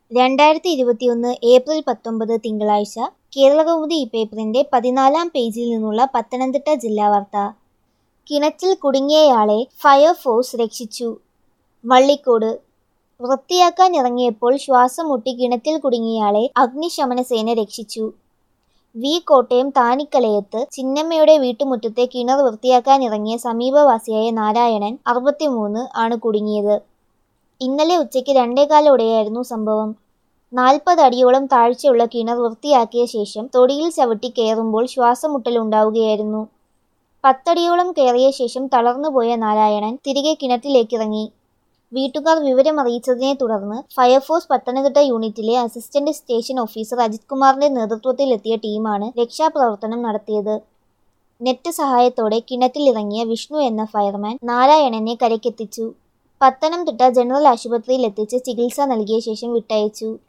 രണ്ടായിരത്തി ഇരുപത്തിയൊന്ന് ഏപ്രിൽ പത്തൊമ്പത് തിങ്കളാഴ്ച കേരളകൗമുദി ഈ പേപ്പറിന്റെ പതിനാലാം പേജിൽ നിന്നുള്ള പത്തനംതിട്ട ജില്ലാ വാർത്ത കിണറ്റിൽ കുടുങ്ങിയയാളെ ഫയർഫോഴ്സ് രക്ഷിച്ചു വള്ളിക്കോട് വൃത്തിയാക്കാൻ ഇറങ്ങിയപ്പോൾ ശ്വാസം മുട്ടി കിണറ്റിൽ കുടുങ്ങിയയാളെ അഗ്നിശമനസേന രക്ഷിച്ചു വി കോട്ടയം താനിക്കലയത്ത് ചിന്നമ്മയുടെ വീട്ടുമുറ്റത്തെ കിണർ വൃത്തിയാക്കാൻ ഇറങ്ങിയ സമീപവാസിയായ നാരായണൻ അറുപത്തിമൂന്ന് ആണ് കുടുങ്ങിയത് ഇന്നലെ ഉച്ചയ്ക്ക് രണ്ടേകാലോടെയായിരുന്നു സംഭവം നാൽപ്പത് അടിയോളം താഴ്ചയുള്ള കിണർ വൃത്തിയാക്കിയ ശേഷം തൊടിയിൽ ചവിട്ടി കയറുമ്പോൾ ശ്വാസമുട്ടലുണ്ടാവുകയായിരുന്നു പത്തടിയോളം കയറിയ ശേഷം തളർന്നുപോയ നാരായണൻ തിരികെ കിണറ്റിലേക്കിറങ്ങി വീട്ടുകാർ വിവരമറിയിച്ചതിനെ തുടർന്ന് ഫയർഫോഴ്സ് പത്തനംതിട്ട യൂണിറ്റിലെ അസിസ്റ്റന്റ് സ്റ്റേഷൻ ഓഫീസർ അജിത് കുമാറിന്റെ നേതൃത്വത്തിലെത്തിയ ടീമാണ് രക്ഷാപ്രവർത്തനം നടത്തിയത് നെറ്റ് സഹായത്തോടെ കിണറ്റിലിറങ്ങിയ വിഷ്ണു എന്ന ഫയർമാൻ നാരായണനെ കരയ്ക്കെത്തിച്ചു പത്തനംതിട്ട ജനറൽ ആശുപത്രിയിൽ എത്തിച്ച് ചികിത്സ നൽകിയ ശേഷം വിട്ടയച്ചു